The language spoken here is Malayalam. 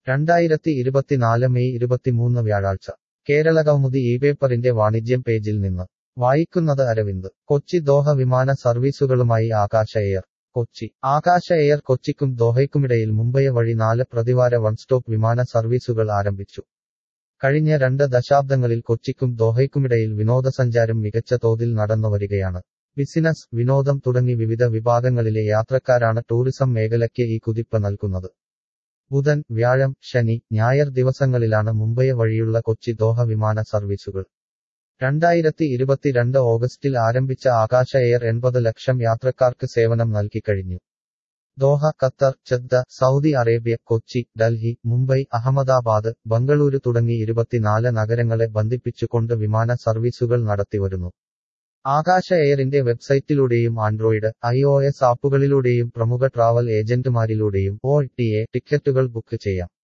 രണ്ടായിരത്തി ഇരുപത്തിനാല് മെയ് ഇരുപത്തിമൂന്ന് വ്യാഴാഴ്ച കേരളകൗമുദി ഈ പേപ്പറിന്റെ വാണിജ്യം പേജിൽ നിന്ന് വായിക്കുന്നത് അരവിന്ദ് കൊച്ചി ദോഹ വിമാന സർവീസുകളുമായി ആകാശ എയർ കൊച്ചി ആകാശ എയർ കൊച്ചിക്കും ദോഹയ്ക്കുമിടയിൽ മുംബൈ വഴി നാല് പ്രതിവാര വൺ സ്റ്റോപ്പ് വിമാന സർവീസുകൾ ആരംഭിച്ചു കഴിഞ്ഞ രണ്ട് ദശാബ്ദങ്ങളിൽ കൊച്ചിക്കും ദോഹയ്ക്കുമിടയിൽ വിനോദസഞ്ചാരം മികച്ച തോതിൽ നടന്നുവരികയാണ് ബിസിനസ് വിനോദം തുടങ്ങി വിവിധ വിഭാഗങ്ങളിലെ യാത്രക്കാരാണ് ടൂറിസം മേഖലയ്ക്ക് ഈ കുതിപ്പ് നൽകുന്നത് ബുധൻ വ്യാഴം ശനി ഞായർ ദിവസങ്ങളിലാണ് മുംബൈ വഴിയുള്ള കൊച്ചി ദോഹ വിമാന സർവീസുകൾ രണ്ടായിരത്തി ഇരുപത്തിരണ്ട് ഓഗസ്റ്റിൽ ആരംഭിച്ച ആകാശ എയർ എൺപത് ലക്ഷം യാത്രക്കാർക്ക് സേവനം നൽകിക്കഴിഞ്ഞു Doha Qatar Jeddah Saudi Arabia Kochi Delhi Mumbai Ahmedabad Bengaluru തുടങ്ങി ഇരുപത്തിനാല് നഗരങ്ങളെ ബന്ധിപ്പിച്ചുകൊണ്ട് വിമാന സർവീസുകൾ നടത്തിവരുന്നു ആകാശ എയറിന്റെ വെബ്സൈറ്റിലൂടെയും ആൻഡ്രോയിഡ് ഐ ഒ എസ് ആപ്പുകളിലൂടെയും പ്രമുഖ ട്രാവൽ ഏജന്റുമാരിലൂടെയും ഒ ടി എ ടിക്കറ്റുകൾ ബുക്ക് ചെയ്യാം